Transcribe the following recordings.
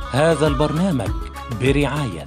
هذا البرنامج برعايه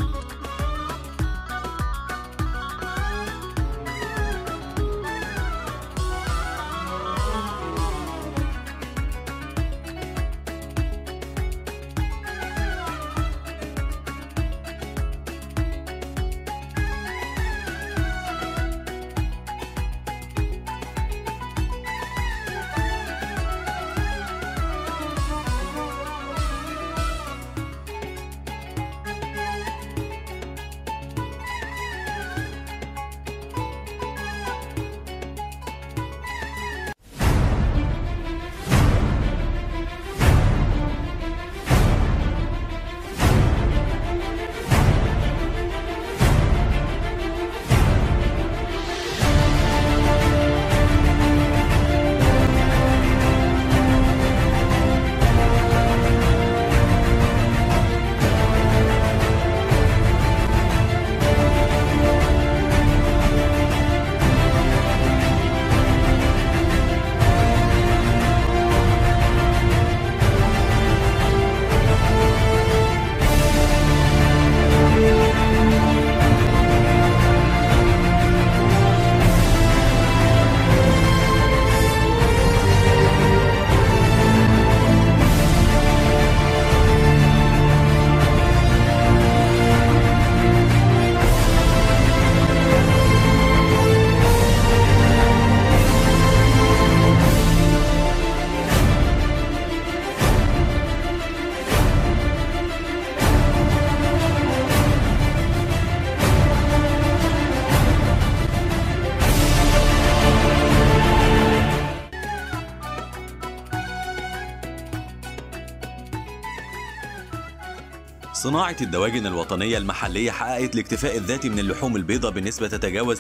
صناعة الدواجن الوطنية المحلية حققت الاكتفاء الذاتي من اللحوم البيضاء بنسبة تتجاوز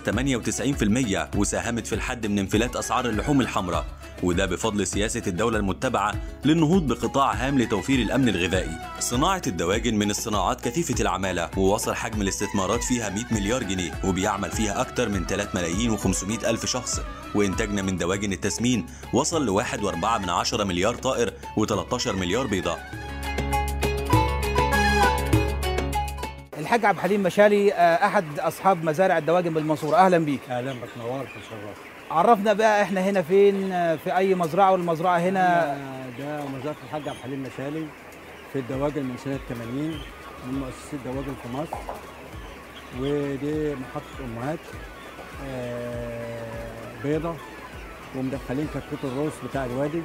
98% وساهمت في الحد من انفلات أسعار اللحوم الحمراء وده بفضل سياسة الدولة المتبعة للنهوض بقطاع هام لتوفير الأمن الغذائي صناعة الدواجن من الصناعات كثيفة العمالة ووصل حجم الاستثمارات فيها 100 مليار جنيه وبيعمل فيها أكثر من 3 ملايين و500 ألف شخص وإنتاجنا من دواجن التسمين وصل ل 1.4 من عشرة مليار طائر و13 مليار بيضة الحاج عبد الحليم مشالي آه، احد اصحاب مزارع الدواجن بالمنصوره اهلا بيك اهلا بك نورت وشرفت عرفنا بقى احنا هنا فين آه، في اي مزرعه والمزرعه هنا ده مزرعه الحاج عبد الحليم مشالي في الدواجن من سنه 80 من مؤسسي الدواجن في مصر ودي محطه امهات آه، بيضه ومدخلين كتكوت الروس بتاع الوادي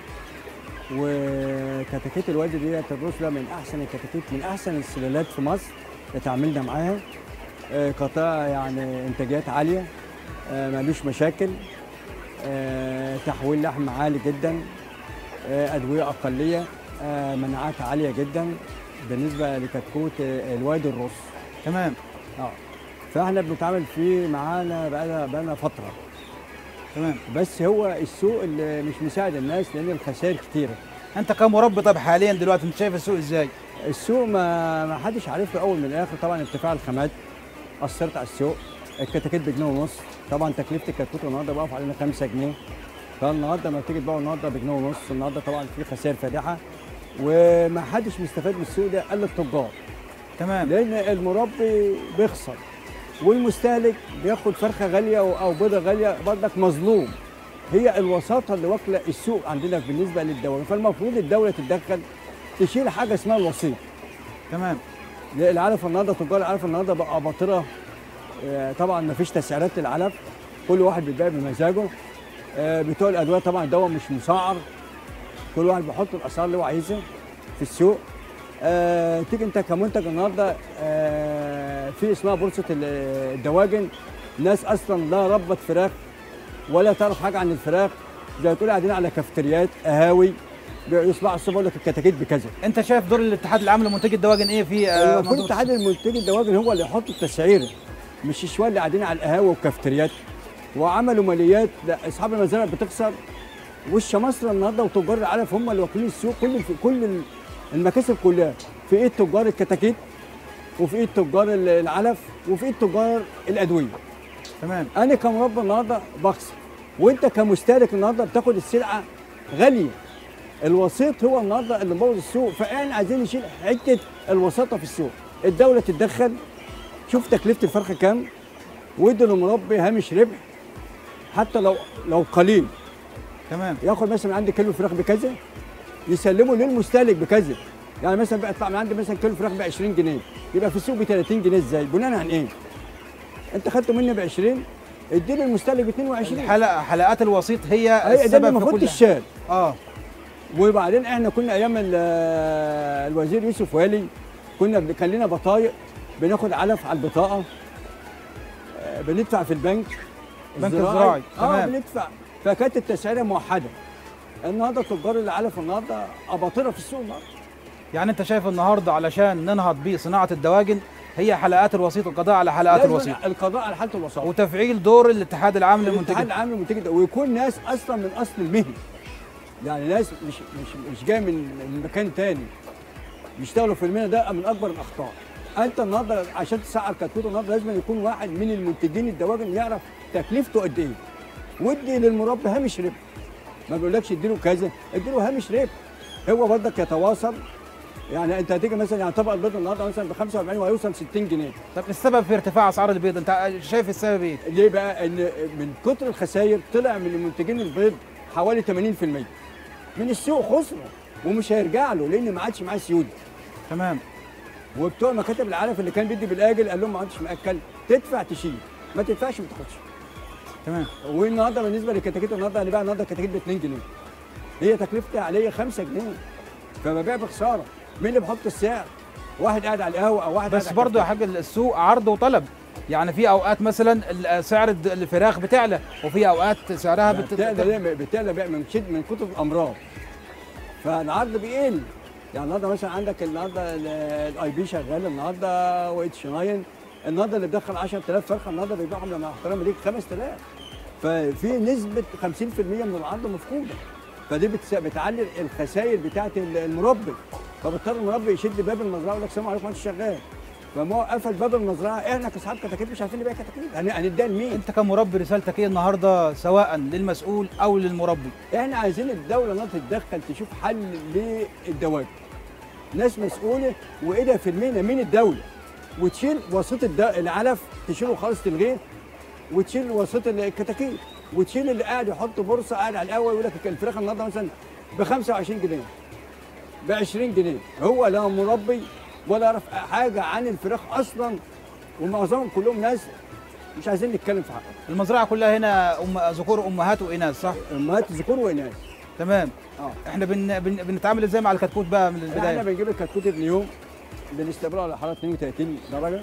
وكتاكيت الوادي ديت الروس ده من احسن الكتاكيت من احسن السلالات في مصر اتعاملنا معاها آه، قطاع يعني انتاجيات عاليه آه، مالوش مشاكل آه، تحويل لحم عالي جدا آه، ادويه اقليه آه، مناعات عاليه جدا بالنسبه لكتكوت آه، الوادي الروس تمام اه فاحنا بنتعامل فيه معانا بقالنا بقالنا فتره تمام بس هو السوق اللي مش مساعد الناس لان الخسائر كتيره انت كمربي طب حاليا دلوقتي انت شايف السوق ازاي السوق ما ما حدش عارفه اول من الاخر طبعا ارتفاع الخامات اثرت على السوق الكتاكيت بجنيه ونص طبعا تكلفه الكتكوت النهارده بقف علينا 5 جنيه فالنهارده لما تيجي تبيعه النهارده بجنيه ونص النهارده طبعا في خسائر فادحه وما حدش مستفاد من السوق ده الا التجار تمام لان المربي بيخسر والمستهلك بياخد فرخه غاليه او أو بيضه غاليه برضك مظلوم هي الوساطه اللي واكله السوق عندنا بالنسبه للدوله فالمفروض الدوله تتدخل تشيل حاجه اسمها الوسيط تمام العلف النهارده تجار العلف النهارده بقى باطره آه، طبعا ما فيش تسعيرات للعلف كل واحد بيبيع بمزاجه آه، بتوع الادويه طبعا الدواء مش مسعر كل واحد بيحط الاسعار اللي هو عايزها في السوق آه، تيجي انت كمنتج النهارده آه، في اسمها بورصه ال- الدواجن ناس اصلا لا ربت فراخ ولا تعرف حاجه عن الفراخ زي ما تقول قاعدين على كافتريات قهاوي يصبحوا الصبح يقول لك الكتاكيت بكذا انت شايف دور الاتحاد العام لمنتجي الدواجن ايه في آه، المفروض موضوع اتحاد المنتجي الدواجن هو اللي يحط التسعيره مش الشويه اللي قاعدين على القهاوي والكافتريات وعملوا ماليات لا اصحاب المزارع بتخسر وش مصر النهارده وتجار العلف هم اللي واكلين السوق كل كل ال- المكاسب كلها في ايد تجار الكتاكيت وفي ايد تجار ال- العلف وفي ايد تجار الادويه تمام انا كمربى النهارده بخسر وانت كمستهلك النهارده بتاخد السلعه غاليه الوسيط هو النهارده اللي مبوظ السوق فاحنا عايزين نشيل حته الوساطه في السوق الدوله تتدخل شوف تكلفه الفرخه كام وادي للمربي هامش ربح حتى لو لو قليل تمام ياخد مثلا من عندي كيلو فراخ بكذا يسلمه للمستهلك بكذا يعني مثلا بقى يطلع من عندي مثلا كيلو فراخ ب 20 جنيه يبقى في السوق ب 30 جنيه ازاي بناء عن ايه انت خدته مني ب 20 اديني المستهلك ب 22 الحلقه حلقات الوسيط هي هي ده اللي السبب في المفروض كل تشال اه وبعدين احنا كنا ايام ال- الوزير يوسف والي كنا بن- كان لنا بطايق بناخد علف على البطاقه آه، بندفع في البنك بنك الزراعي، اه تمام. بندفع فكانت التسعيره موحده النهارده تجار العلف النهارده اباطره في السوق النهارده يعني انت شايف النهارده علشان ننهض بصناعه الدواجن هي حلقات الوسيط القضاء على حلقات لازم الوسيط القضاء على حاله الوساطه وتفعيل دور الاتحاد العام الاتحاد للمنتجين العام للمنتج ده ويكون ناس اصلا من اصل المهنه يعني ناس مش مش مش جايه من من مكان تاني بيشتغلوا في المهنه ده من اكبر الاخطاء انت النهارده عشان تسعر كتكوت النهارده لازم يكون واحد من المنتجين الدواجن يعرف تكلفته قد ايه ودي للمربي هامش ربح ما بيقولكش اديله كذا اديله هامش ربح هو برضك يتواصل يعني انت هتيجي مثلا يعني طبق البيض النهارده مثلا ب 45 وهيوصل 60 جنيه طب السبب في ارتفاع اسعار البيض انت شايف السبب ايه؟ ليه بقى؟ ان من كتر الخسائر طلع من المنتجين البيض حوالي 80% من السوق خسروا ومش هيرجع له لان ما عادش معاه سيوله تمام وبتوع مكاتب العلف اللي كان بيدي بالاجل قال لهم ما عادش مأكل تدفع تشيل ما تدفعش ما تاخدش تمام والنهارده بالنسبه للكتاكيت النهارده هنبيع النهارده الكتاكيت ب 2 جنيه هي تكلفتها عليا 5 جنيه فببيع بخساره مين اللي بيحط السعر؟ واحد قاعد على القهوه او واحد بس قاعد على برضه يا الكافيه. حاج السوق عرض وطلب يعني في اوقات مثلا ال- سعر الد- الفراخ بتعلى وفي اوقات سعرها بت... بتعلى ليه؟ بتعلى بقى من شد من كتر الامراض فالعرض بيقل يعني النهارده مثلا عندك النهارده الاي بي شغال النهارده واتش 9 النهارده اللي بيدخل 10000 فرخه النهارده بيبيعهم لما احترام ليك 5000 ففي نسبه 50% من العرض مفقوده فدي بتس- بتعلي الخسائر بتاعت المربي فبيضطر المربي يشد باب المزرعه ويقول لك السلام عليكم انت شغال فما هو قفل باب المزرعه احنا كاصحاب كتاكيت مش عارفين نبيع كتاكيت هن- هنديها لمين؟ انت كمربي رسالتك ايه النهارده سواء للمسؤول او للمربي احنا عايزين الدوله انها تتدخل تشوف حل للدواجن ناس مسؤوله وايدها في المهنه من الدوله وتشيل وسيط الد- العلف تشيله خالص تلغيه وتشيل وسيط الكتاكيت وتشيل اللي قاعد يحط بورصه قاعد على القهوه يقول لك الفراخ النهارده مثلا ب 25 جنيه ب 20 جنيه هو لا مربي ولا يعرف حاجه عن الفراخ اصلا ومعظمهم كلهم ناس مش عايزين نتكلم في حقهم المزرعه كلها هنا أم... ذكور امهات واناث صح امهات ذكور واناث تمام اه احنا بن... بن... بنتعامل ازاي مع الكتكوت بقى من احنا البدايه بنجيب الكتكوت ابن يوم بنستقبله على حراره 32 درجه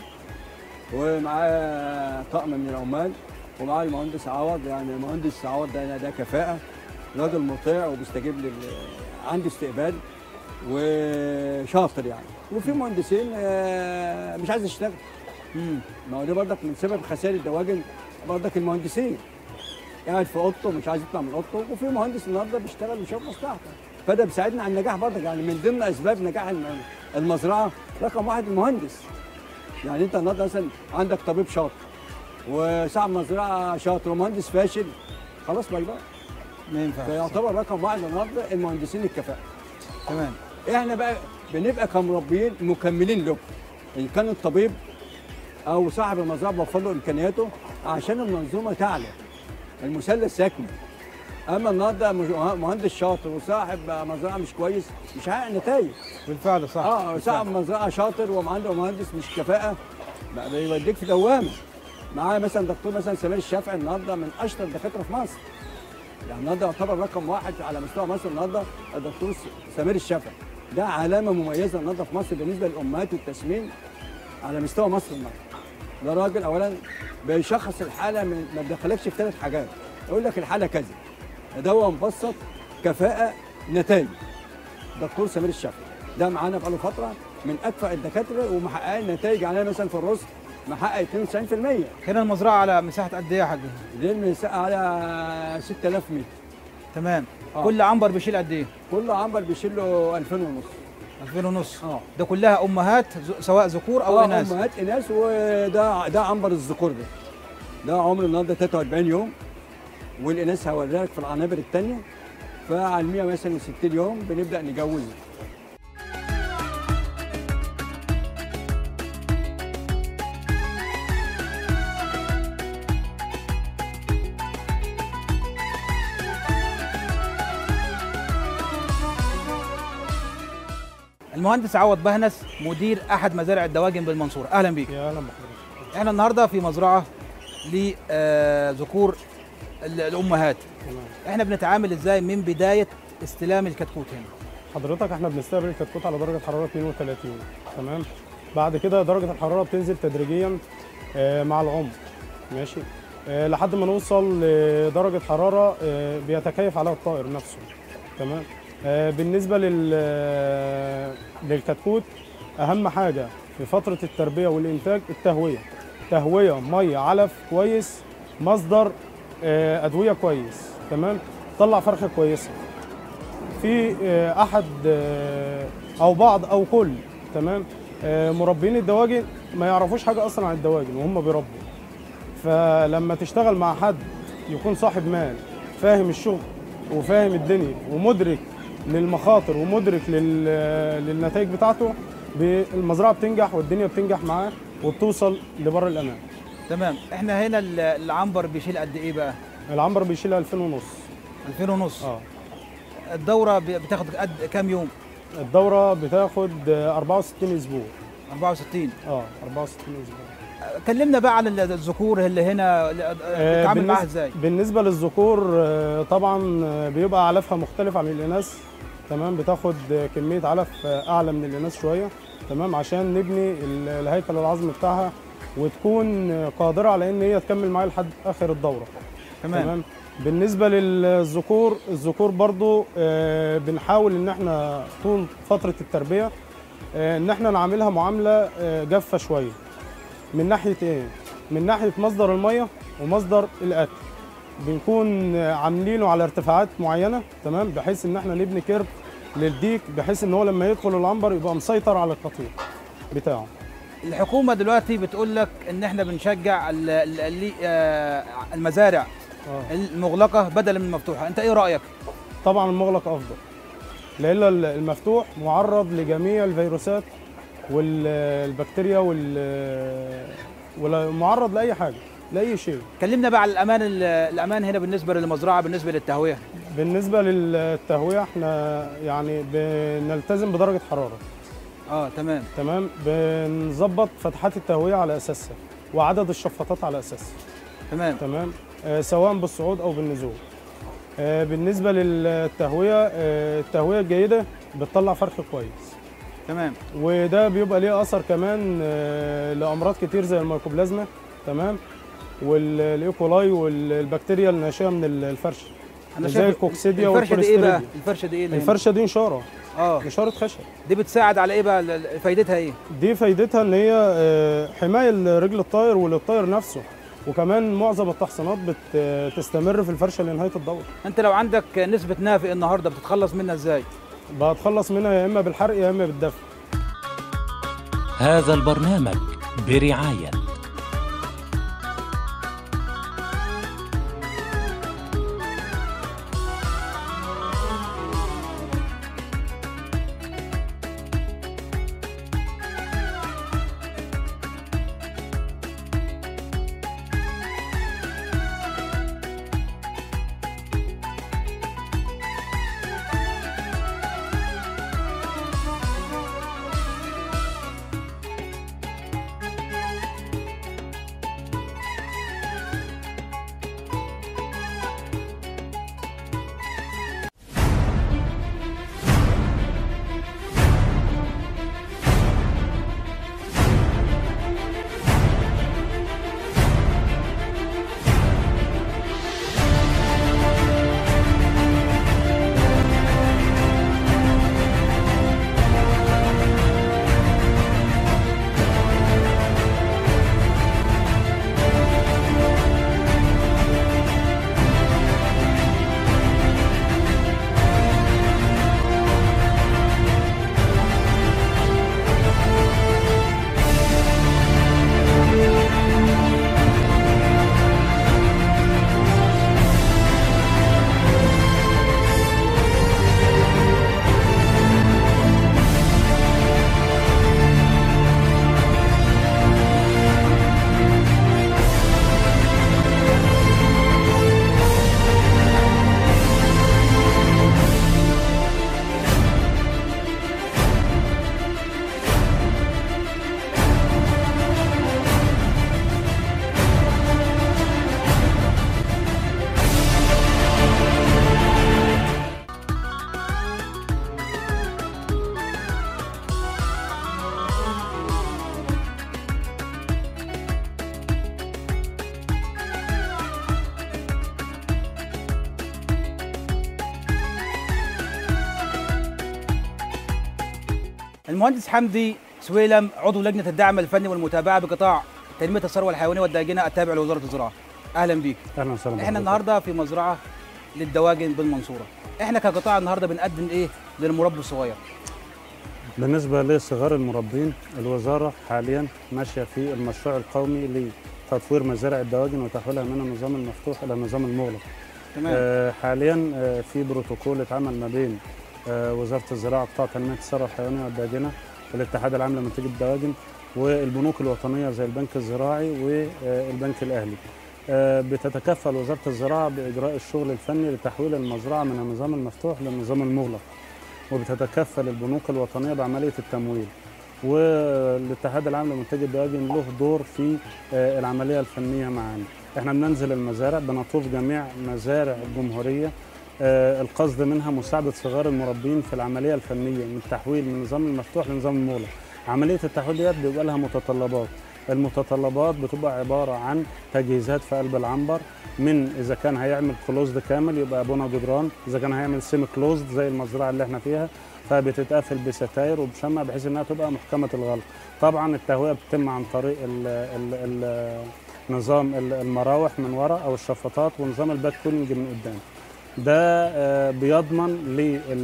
ومعاه طقم من العمال ومعاه المهندس عوض يعني المهندس عوض ده ده كفاءه راجل مطيع وبيستجيب لل عنده استقبال وشاطر يعني وفي مهندسين آه، مش عايز يشتغل مم. ما هو ده برضك من سبب خسائر الدواجن برضك المهندسين قاعد في اوضته مش عايز يطلع من اوضته وفي مهندس النهارده بيشتغل وشايف مصلحته فده بيساعدنا على النجاح برضك يعني من ضمن اسباب نجاح الم- المزرعه رقم واحد المهندس يعني انت النهارده مثلا عندك طبيب شاطر وصاحب مزرعه شاطر ومهندس فاشل خلاص باي باي ما ينفعش فيعتبر رقم واحد النهارده المهندسين الكفاءه تمام احنا بقى بنبقى كمربيين مكملين له ان كان الطبيب او صاحب المزرعه بوفر له امكانياته عشان المنظومه تعلى المثلث يكمل اما النهارده مج- مهندس شاطر وصاحب مزرعه مش كويس مش هيحقق نتائج بالفعل صح اه بالفعل. صاحب مزرعه شاطر وعنده مهندس مش كفاءه بقى بيوديك في دوامه معاه مثلا دكتور مثلا سمير الشافعي النهارده من اشطر الدكاتره في مصر يعني النهارده يعتبر رقم واحد على مستوى مصر النهارده الدكتور س- سمير الشافعي ده علامه مميزه النهارده في مصر بالنسبه للامهات والتسمين على مستوى مصر النهارده ده راجل اولا بيشخص الحاله من ما بيدخلكش في ثلاث حاجات يقول لك الحاله كذا ده هو مبسط كفاءه نتائج دكتور سمير الشافعي ده معانا بقاله فتره من اكفأ الدكاتره ومحققين نتائج يعني مثلا في الرز محقق 92% هنا المزرعه على مساحه قد ايه يا حاج دي المساحه على 6000 متر تمام آه. كل عنبر بيشيل قد ايه كل عنبر بيشيل له 2000 ونص 2000 ونص اه ده كلها امهات ز- سواء ذكور او اه اناث امهات اناث وده ده عنبر الذكور ده ده عمر النهارده 43 يوم والاناث هوريها لك في العنابر الثانيه فعلى المية مثلا 60 يوم بنبدا نجوزه المهندس عوض بهنس مدير احد مزارع الدواجن بالمنصوره اهلا بيك يا اهلا بحضرتك احنا النهارده في مزرعه لذكور الامهات تمام احنا بنتعامل ازاي من بدايه استلام الكتكوت هنا حضرتك احنا بنستقبل الكتكوت على درجه حراره 32 تمام بعد كده درجه الحراره بتنزل تدريجيا آه، مع العمر ماشي آه، لحد ما نوصل لدرجه حراره آه، بيتكيف عليها الطائر نفسه تمام آه، بالنسبه لل آه، للكتكوت اهم حاجه في فتره التربيه والانتاج التهويه تهويه ميه علف كويس مصدر آه، ادويه كويس تمام طلع فرخه كويسه في آه، احد آه، او بعض او كل تمام آه، مربين الدواجن ما يعرفوش حاجه اصلا عن الدواجن وهم بيربوا فلما تشتغل مع حد يكون صاحب مال فاهم الشغل وفاهم الدنيا ومدرك للمخاطر ومدرك لل... للنتائج بتاعته ب- المزرعه بتنجح والدنيا بتنجح معاه وبتوصل لبر الامان تمام احنا هنا ال- العنبر بيشيل قد ايه بقى العنبر بيشيل 2000 ونص 2000 ونص اه الدوره ب- بتاخد قد كام يوم الدوره بتاخد آه، 64 اسبوع 64 اه 64 اسبوع كلمنا بقى عن ال- الذكور اللي هنا اللي- آه، بتتعامل معاها بالنسبة- ازاي بالنسبه للذكور آه، طبعا آه، بيبقى علفها مختلف عن الاناث تمام بتاخد آه، كميه علف آه، اعلى من الاناث شويه تمام عشان نبني ال- الهيكل العظمي بتاعها وتكون آه، قادره على ان هي تكمل معايا لحد اخر الدوره تمام, تمام بالنسبه للذكور الذكور برضو آه، بنحاول ان احنا طول فتره التربيه آه، ان احنا نعاملها معامله آه، جافه شويه من ناحيه ايه من ناحيه مصدر الميه ومصدر الاكل بنكون آه، عاملينه على ارتفاعات معينه تمام بحيث ان احنا نبني كيرف للديك بحيث ان هو لما يدخل العنبر يبقى مسيطر على القطيع بتاعه الحكومه دلوقتي بتقول لك ان احنا بنشجع ال- ال- اللي- آه، المزارع آه. المغلقه بدلا من المفتوحه انت ايه رايك طبعا المغلق افضل لان ال- المفتوح معرض لجميع الفيروسات والبكتيريا وال ومعرض لاي حاجه لاي شيء كلمنا بقى على الامان ال- الامان هنا بالنسبه للمزرعه بالنسبه للتهويه بالنسبه للتهويه احنا يعني بنلتزم بدرجه حراره اه تمام تمام بنظبط فتحات التهويه على اساسها وعدد الشفاطات على اساسها تمام تمام آه سواء بالصعود او بالنزول آه بالنسبه للتهويه آه التهويه الجيده بتطلع فرخ كويس تمام وده بيبقى ليه اثر كمان آه، لامراض كتير زي الميكوبلازما تمام والايكولاي والبكتيريا الناشئه من الفرشه انا زي شايف الكوكسيديا الفرشه دي ايه بقى والكوليستيريديا. الفرشه دي ايه اللي هنا؟ الفرشه دي نشاره اه نشاره خشب دي بتساعد على ايه بقى ال- ال- فايدتها ايه دي فايدتها ان هي آه، حمايه لرجل الطائر وللطائر نفسه وكمان معظم التحصينات بتستمر في الفرشه لنهايه الدوره انت لو عندك نسبه نافق النهارده بتتخلص منها ازاي بتخلص منها يا اما بالحرق يا اما بالدفء هذا البرنامج برعاية المهندس حمدي سويلم عضو لجنه الدعم الفني والمتابعه بقطاع تنميه الثروه الحيوانيه والداجنه التابع لوزاره الزراعه اهلا بيك اهلا وسهلا احنا بحضرتك. النهارده في مزرعه للدواجن بالمنصوره احنا كقطاع النهارده بنقدم ايه للمربي الصغير بالنسبه لصغار المربين الوزاره حاليا ماشيه في المشروع القومي لتطوير مزارع الدواجن وتحويلها من النظام المفتوح الى النظام المغلق تمام آه، حاليا آه، في بروتوكول اتعمل ما بين آه، وزاره الزراعه قطاع تنميه الثروه الحيوانيه والداجنه والاتحاد العام لمنتجي الدواجن والبنوك الوطنيه زي البنك الزراعي والبنك الاهلي آه، بتتكفل وزاره الزراعه باجراء الشغل الفني لتحويل المزرعه من النظام المفتوح للنظام المغلق وبتتكفل البنوك الوطنيه بعمليه التمويل والاتحاد العام لمنتجي الدواجن له دور في آه، العمليه الفنيه معانا احنا بننزل المزارع بنطوف جميع مزارع الجمهوريه آه، القصد منها مساعده صغار المربين في العمليه الفنيه من التحويل من النظام المفتوح لنظام المغلق عمليه التحويل ديت بيبقى لها متطلبات المتطلبات بتبقى عباره عن تجهيزات في قلب العنبر من اذا كان هيعمل كلوزد كامل يبقى بنا جدران اذا كان هيعمل سيمي كلوزد زي المزرعه اللي احنا فيها فبتتقفل بستاير وبشمع بحيث انها تبقى محكمه الغلق طبعا التهويه بتتم عن طريق ال ال ال نظام ال- المراوح من ورا او الشفاطات ونظام الباك كولينج من قدام ده آه، بيضمن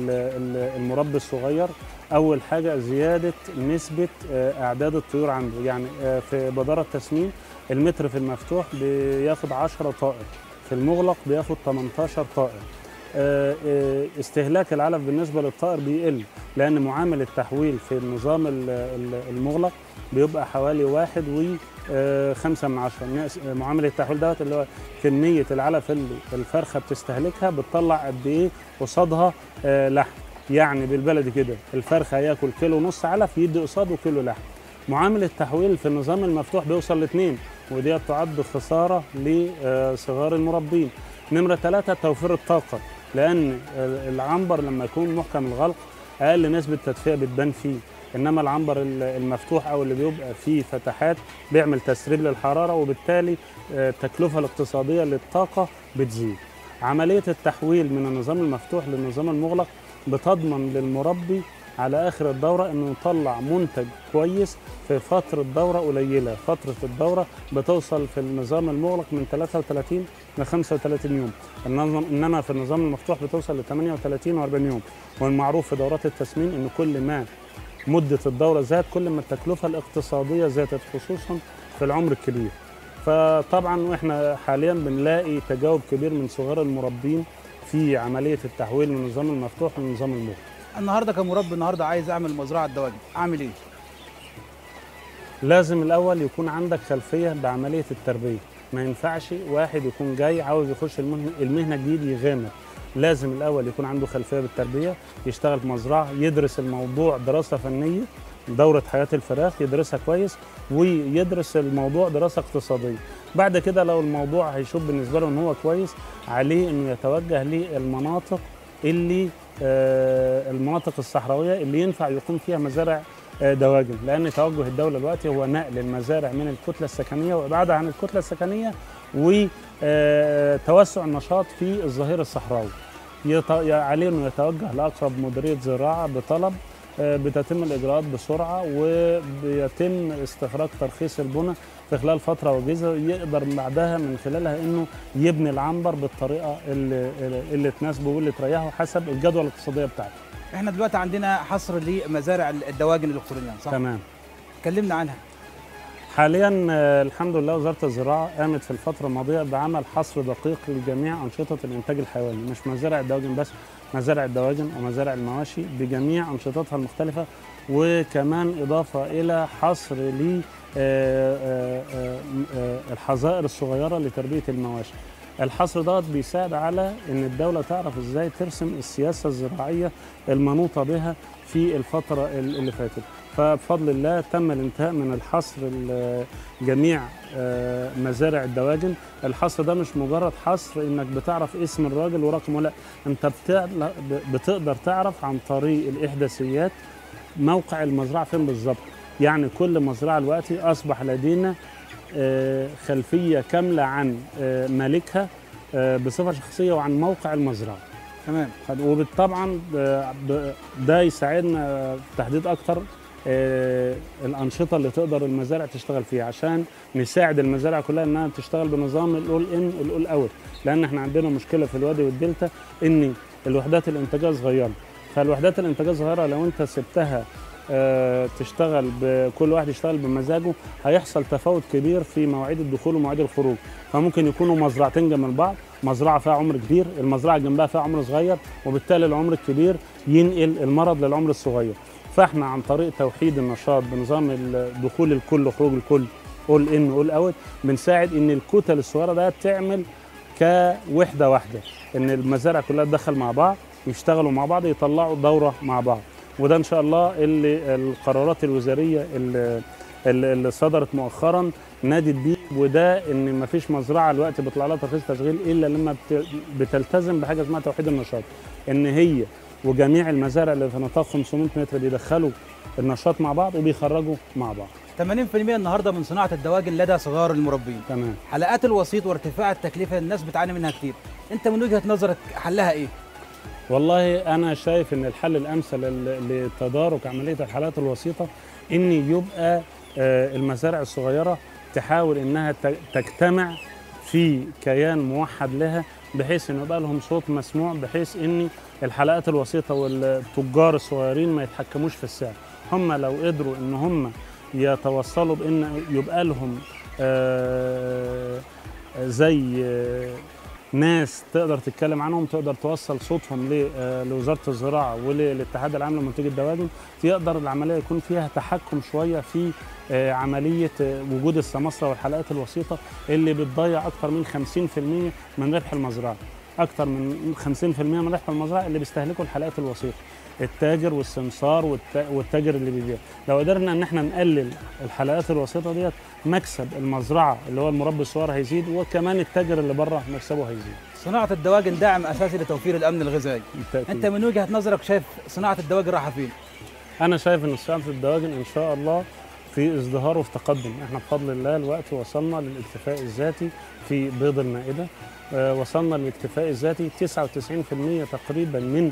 للمربي الصغير اول حاجه زياده نسبه آه، اعداد الطيور عنده يعني آه، في بدار التسمين المتر في المفتوح بياخد 10 طائر في المغلق بياخد 18 طائر آه، آه، استهلاك العلف بالنسبه للطائر بيقل لان معامل التحويل في النظام ال- ال- المغلق بيبقى حوالي واحد و آه، خمسة من عشرة ناس- آه، معامل التحويل دوت اللي هو كمية العلف اللي الفرخة بتستهلكها بتطلع قد إيه قصادها آه، لحم يعني بالبلدي كده الفرخة هياكل كيلو ونص علف يدي قصاده كيلو لحم معامل التحويل في النظام المفتوح بيوصل لاثنين ودي تعد خسارة لصغار المربين نمرة ثلاثة توفير الطاقة لأن العنبر لما يكون محكم الغلق أقل نسبة تدفئة بتبان فيه إنما العنبر ال- المفتوح أو اللي بيبقى فيه فتحات بيعمل تسريب للحرارة وبالتالي آه، التكلفة الاقتصادية للطاقة بتزيد عملية التحويل من النظام المفتوح للنظام المغلق بتضمن للمربي على آخر الدورة إنه يطلع منتج كويس في فترة دورة قليلة فترة الدورة بتوصل في النظام المغلق من 33 ل 35 يوم النظام إنما في النظام المفتوح بتوصل ل 38 و 40 يوم والمعروف في دورات التسمين إن كل ما مدة الدورة زاد كل ما التكلفة الاقتصادية زادت خصوصا في العمر الكبير فطبعا واحنا حاليا بنلاقي تجاوب كبير من صغار المربين في عملية التحويل من النظام المفتوح للنظام المغلق النهارده كمربي النهارده عايز اعمل مزرعه دواجن اعمل ايه لازم الأول يكون عندك خلفية بعملية التربية ما ينفعش واحد يكون جاي عاوز يخش المهنة, المهنة جديد يغامر لازم الأول يكون عنده خلفية بالتربية يشتغل في مزرعة يدرس الموضوع دراسة فنية دورة حياة الفراخ يدرسها كويس ويدرس الموضوع دراسة اقتصادية بعد كده لو الموضوع هيشوف بالنسبة له ان هو كويس عليه انه يتوجه للمناطق اللي آه، المناطق الصحراوية اللي ينفع يقوم فيها مزارع آه، دواجن لان توجه الدوله دلوقتي هو نقل المزارع من الكتله السكنيه وابعادها عن الكتله السكنيه وتوسع النشاط في الظهير الصحراوي يط- عليه انه يتوجه لاقرب مديريه زراعه بطلب آه، بتتم الاجراءات بسرعه وبيتم استخراج ترخيص البنى في خلال فتره وجيزه يقدر بعدها من خلالها انه يبني العنبر بالطريقه اللي, اللي تناسبه واللي تريحه حسب الجدوى الاقتصاديه بتاعته احنا دلوقتي عندنا حصر لمزارع الدواجن الالكترونيه صح تمام اتكلمنا عنها حاليا آه، الحمد لله وزاره الزراعه قامت في الفتره الماضيه بعمل حصر دقيق لجميع انشطه الانتاج الحيواني مش مزارع الدواجن بس مزارع الدواجن ومزارع المواشي بجميع انشطتها المختلفه وكمان اضافه الى حصر ل آه، آه، آه، آه، الحظائر الصغيره لتربيه المواشي الحصر دوت بيساعد على ان الدوله تعرف ازاي ترسم السياسه الزراعيه المنوطه بها في الفتره ال- اللي فاتت فبفضل الله تم الانتهاء من الحصر ال- جميع آه، مزارع الدواجن الحصر ده مش مجرد حصر انك بتعرف اسم الراجل ورقمه لا انت بتعل- بتقدر تعرف عن طريق الاحداثيات موقع المزرعه فين بالظبط يعني كل مزرعه دلوقتي اصبح لدينا آه، خلفيه كامله عن آه، مالكها آه، بصفه شخصيه وعن موقع المزرعه تمام وطبعا ده يساعدنا في تحديد اكتر آه، الانشطه اللي تقدر المزارع تشتغل فيها عشان نساعد المزارع كلها انها تشتغل بنظام الاول ان والاول اوت لان احنا عندنا مشكله في الوادي والدلتا ان الوحدات الانتاجيه صغيره فالوحدات الانتاجيه صغيره لو انت سبتها آه، تشتغل بكل واحد يشتغل بمزاجه هيحصل تفاوت كبير في مواعيد الدخول ومواعيد الخروج فممكن يكونوا مزرعتين جنب بعض مزرعه فيها عمر كبير المزرعه جنبها فيها عمر صغير وبالتالي العمر الكبير ينقل المرض للعمر الصغير فاحنا عن طريق توحيد النشاط بنظام الدخول الكل وخروج الكل اول ان واول اوت بنساعد ان الكتل الصغيره ده تعمل كوحده واحده ان المزارع كلها تدخل مع بعض يشتغلوا مع بعض يطلعوا دوره مع بعض وده ان شاء الله اللي القرارات الوزاريه اللي, اللي صدرت مؤخرا نادت بيه وده ان ما فيش مزرعه دلوقتي بيطلع لها ترخيص تشغيل الا لما بت- بتلتزم بحاجه اسمها توحيد النشاط ان هي وجميع المزارع اللي في نطاق 500 متر بيدخلوا النشاط مع بعض وبيخرجوا مع بعض 80% النهارده من صناعه الدواجن لدى صغار المربين تمام حلقات الوسيط وارتفاع التكلفه الناس بتعاني منها كتير انت من وجهه نظرك حلها ايه والله انا شايف ان الحل الامثل ل- لتدارك عمليه الحالات الوسيطه ان يبقى آه، المزارع الصغيره تحاول انها ت- تجتمع في كيان موحد لها بحيث ان يبقى لهم صوت مسموع بحيث ان الحلقات الوسيطه والتجار الصغيرين ما يتحكموش في السعر هم لو قدروا ان هم يتوصلوا بان يبقى لهم آه، زي آه، ناس تقدر تتكلم عنهم تقدر توصل صوتهم ل- آه، لوزاره الزراعه وللاتحاد العام لمنتجي الدواجن تقدر العمليه يكون فيها تحكم شويه في آه، عمليه آه، وجود السماسره والحلقات الوسيطه اللي بتضيع اكثر من 50% من ربح المزرعه اكثر من 50% من ربح المزرعه اللي بيستهلكوا الحلقات الوسيطه التاجر والسمسار والت- والتاجر اللي بيبيع لو قدرنا ان احنا نقلل الحلقات الوسيطه ديت مكسب المزرعه اللي هو المربي الصغير هيزيد وكمان التاجر اللي بره مكسبه هيزيد صناعه الدواجن داعم اساسي لتوفير الامن الغذائي بالتأكيد. انت من وجهه نظرك شايف صناعه الدواجن رايحه فين انا شايف ان صناعه الدواجن ان شاء الله في ازدهار وفي تقدم احنا بفضل الله الوقت وصلنا للاكتفاء الذاتي في بيض المائده آه، وصلنا للاكتفاء الذاتي 99% تقريبا من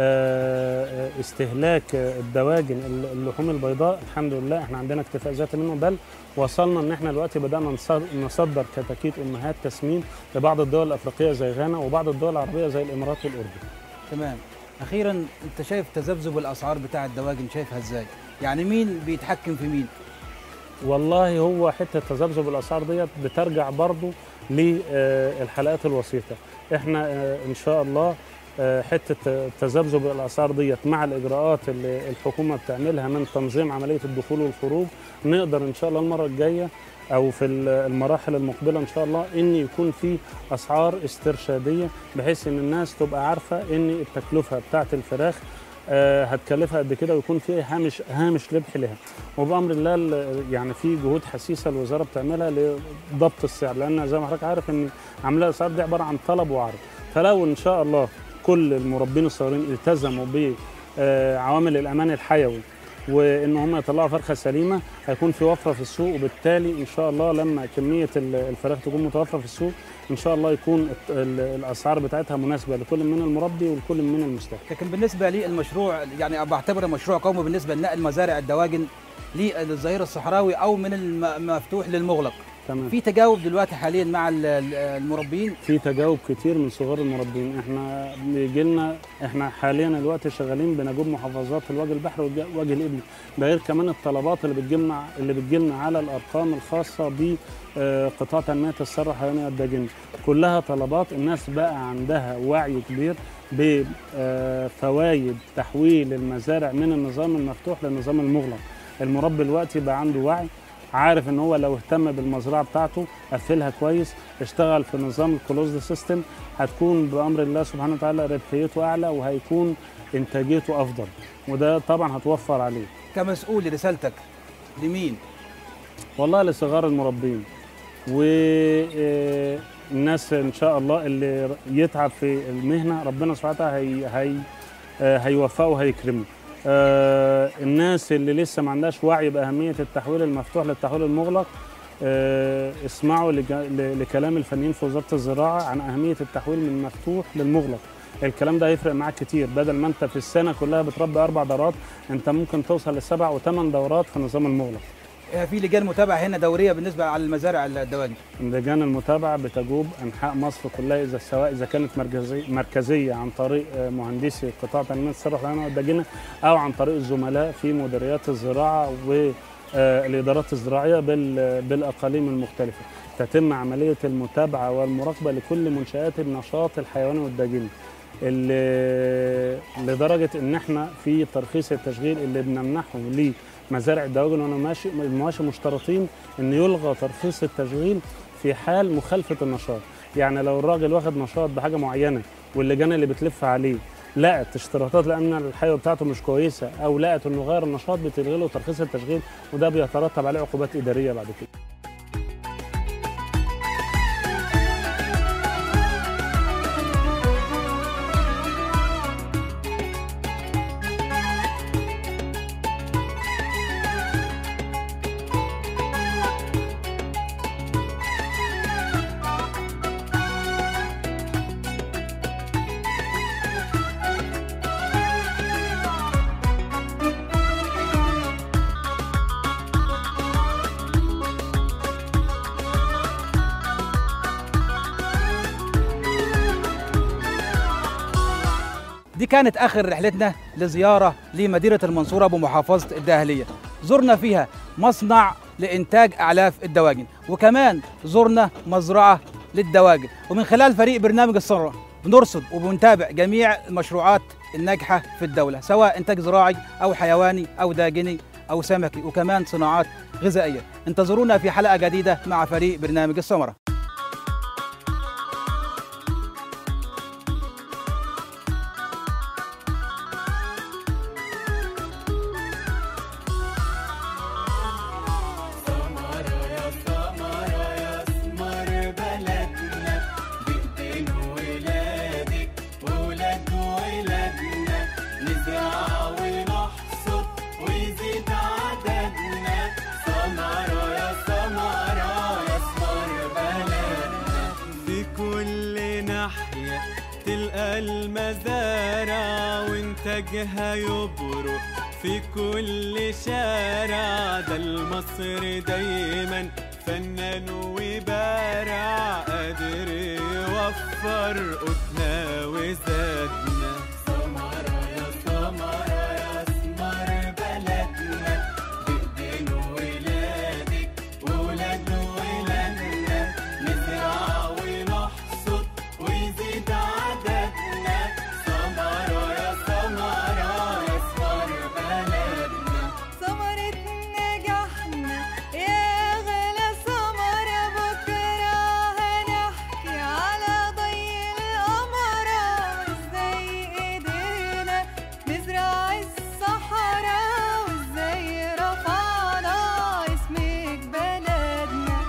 آه، آه، استهلاك آه، الدواجن اللحوم البيضاء الحمد لله احنا عندنا اكتفاء ذاتي منه بل وصلنا ان احنا دلوقتي بدانا نصد- نصدر كتاكيت امهات تسمين لبعض الدول الافريقيه زي غانا وبعض الدول العربيه زي الامارات والاردن تمام اخيرا انت شايف تذبذب الاسعار بتاع الدواجن شايفها ازاي يعني مين بيتحكم في مين والله هو حته تذبذب الاسعار ديت بترجع برضو للحلقات الوسيطه احنا آه، ان شاء الله آه، حته آه، تذبذب الاسعار ديت مع الاجراءات اللي الحكومه بتعملها من تنظيم عمليه الدخول والخروج نقدر ان شاء الله المره الجايه او في ال- المراحل المقبله ان شاء الله ان يكون في اسعار استرشاديه بحيث ان الناس تبقى عارفه ان التكلفه بتاعه الفراخ آه، هتكلفها قد كده ويكون في هامش هامش ربح لها وبامر الله ال- يعني في جهود حسيسه الوزاره بتعملها لضبط السعر لان زي ما حضرتك عارف ان عمليه الاسعار دي عباره عن طلب وعرض فلو ان شاء الله كل المربين الصغيرين التزموا بعوامل الامان الحيوي وان هم يطلعوا فرخه سليمه هيكون في وفره في السوق وبالتالي ان شاء الله لما كميه ال- الفراخ تكون متوفره في السوق ان شاء الله يكون الت- ال- الاسعار بتاعتها مناسبه لكل من المربي ولكل من المستهلك لكن بالنسبه لي المشروع يعني بعتبره مشروع قومي بالنسبه لنقل مزارع الدواجن للظهير الصحراوي او من المفتوح للمغلق تمام في تجاوب دلوقتي حاليا مع ال- ال- المربين في تجاوب كتير من صغار المربين احنا بيجي لنا احنا حاليا دلوقتي شغالين بنجوب محافظات الوجه البحري والوجه الابلي ده غير كمان الطلبات اللي بتجمع اللي بتجيلنا على الارقام الخاصه بقطاع تنميه الثروه الحيوانيه والداجنه كلها طلبات الناس بقى عندها وعي كبير بفوائد تحويل المزارع من النظام المفتوح للنظام المغلق المربي دلوقتي بقى عنده وعي عارف ان هو لو اهتم بالمزرعه بتاعته قفلها كويس اشتغل في نظام الكلوزد سيستم هتكون بامر الله سبحانه وتعالى ربحيته اعلى وهيكون انتاجيته افضل وده طبعا هتوفر عليه كمسؤول رسالتك لمين؟ والله لصغار المربين والناس ان شاء الله اللي يتعب في المهنه ربنا سبحانه وتعالى هي هي آه، هيوفقه وهيكرمه آه، الناس اللي لسه ما عندهاش وعي باهميه التحويل المفتوح للتحويل المغلق آه، اسمعوا لج- ل- لكلام الفنيين في وزاره الزراعه عن اهميه التحويل من مفتوح للمغلق الكلام ده هيفرق معاك كتير بدل ما انت في السنه كلها بتربي اربع دورات انت ممكن توصل لسبع وثمان دورات في النظام المغلق آه، في لجان متابعه هنا دوريه بالنسبه على المزارع الدواجن لجان المتابعه بتجوب انحاء مصر كلها اذا سواء اذا كانت مركزيه مركزيه عن طريق آه، مهندسي قطاع تنميه الثروه الحيوانيه والداجنه او عن طريق الزملاء في مديريات الزراعه والادارات الزراعيه بال- بالاقاليم المختلفه تتم عمليه المتابعه والمراقبه لكل منشات النشاط الحيواني والداجني اللي لدرجه ان احنا في ترخيص التشغيل اللي بنمنحه لمزارع الدواجن والمواشي المواشي مشترطين ان يلغى ترخيص التشغيل في حال مخالفه النشاط يعني لو الراجل واخد نشاط بحاجه معينه واللجان اللي بتلف عليه لقت اشتراطات الامن الحيوي بتاعته مش كويسه او لقت انه غير النشاط بتلغي له ترخيص التشغيل وده بيترتب عليه عقوبات اداريه بعد كده دي كانت اخر رحلتنا لزياره لمدينه المنصوره بمحافظه الداهليه زرنا فيها مصنع لانتاج اعلاف الدواجن وكمان زرنا مزرعه للدواجن ومن خلال فريق برنامج الثروه بنرصد وبنتابع جميع المشروعات الناجحه في الدوله سواء انتاج زراعي او حيواني او داجني او سمكي وكمان صناعات غذائيه انتظرونا في حلقه جديده مع فريق برنامج الثمره في كل ناحية تلقى المزارع وانتاجها يبرق في كل شارع ده المصري دايما فنان وبارع قادر يوفر قوتنا وزادنا سمرة يا سمرة يا اسمر بلدنا بإيدين ولادك وولاد ولادنا نزرع ونحصد ويزيد عددنا سمرة يا سمرة يا اسمر بلدنا ثمرة نجاحنا يا غلا ثمرة بكرة هنحكي على ضي القمرة وازاي قدرنا نزرع الصحراء وازاي رفعنا اسمك بلدنا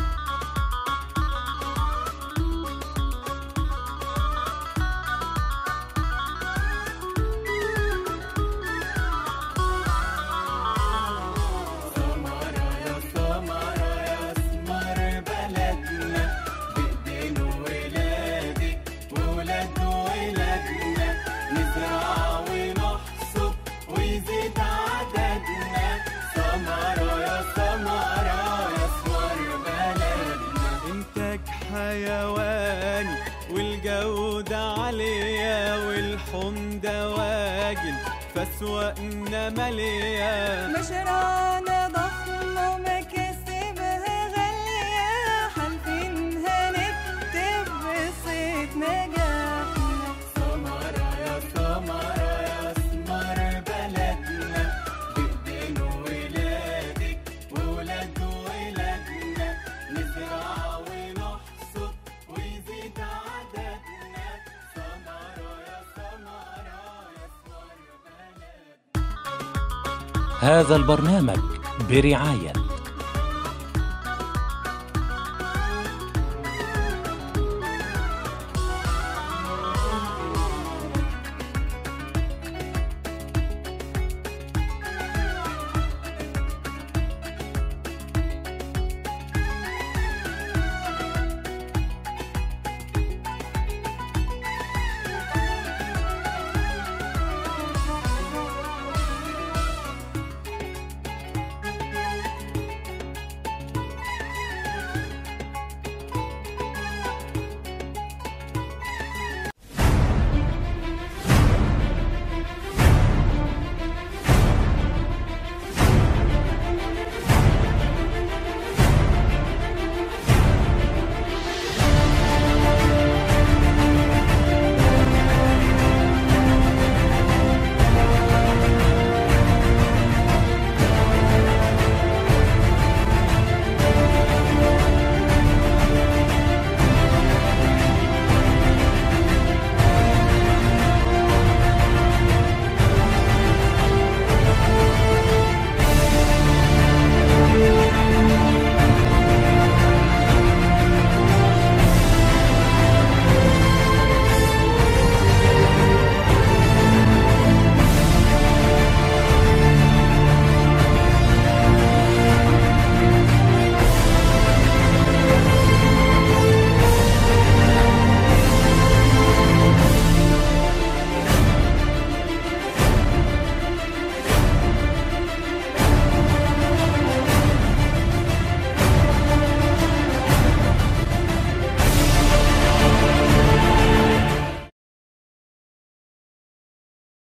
سمرة يا سمرة يا اسمر بلدنا بإيدين ولادك وولاد ولادنا نزرع ونحصد ويزيد عددنا سمرة يا سمرة يا اسمر بلدنا إنتاج حيواني والجودة عالية والحوم دواجن فأسواقنا مالية مشروعنا ضخم ومكاسبها غالية حالفين هنكتب قصة نجاحنا سمرة يا سمرة يا اسمر بلدنا بإيدين ولادك وولاد ولادنا نزرع ونحصد ويزيد عددنا سمرة يا سمرة يا اسمر بلدنا هذا البرنامج برعاية